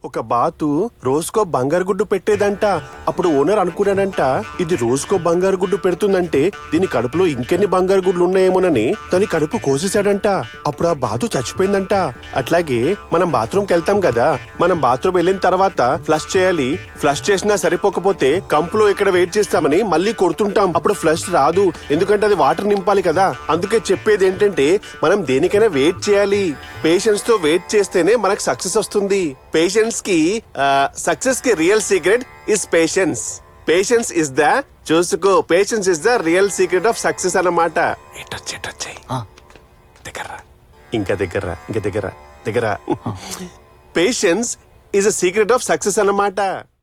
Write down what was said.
ఒక బాతు రోజుకో బంగారు గుడ్డు పెట్టేదంట అప్పుడు ఓనర్ అనుకున్నాడంట ఇది రోజుకో బంగారు గుడ్డు పెడుతుందంటే దీని కడుపులో ఇంకెన్ని బంగారు గుడ్లు ఉన్నాయేమోనని దాని కడుపు కోసేశాడంట అప్పుడు ఆ బాతు చచ్చిపోయిందంట అట్లాగే మనం బాత్రూమ్కి వెళ్తాం కదా మనం బాత్రూమ్ వెళ్ళిన తర్వాత ఫ్లష్ చేయాలి ఫ్లష్ చేసినా సరిపోకపోతే కంపులో ఇక్కడ వెయిట్ చేస్తామని మళ్ళీ కొడుతుంటాం అప్పుడు ఫ్లష్ రాదు ఎందుకంటే అది వాటర్ నింపాలి కదా అందుకే చెప్పేది ఏంటంటే మనం దేనికైనా వెయిట్ చేయాలి పేషెన్స్ తో వెయిట్ చేస్తేనే మనకు సక్సెస్ వస్తుంది పేషెన్స్ కి సక్సెస్ కి real secret is patience patience is the చూసుకో patience is the real secret of success అన్నమాట ఎటొచ్చి ఎటొచ్చాయి ఆ. దగ్గర ఇంకా దగ్గర ఇంకా దగ్గర దగ్గర patience is a secret of success అన్నమాట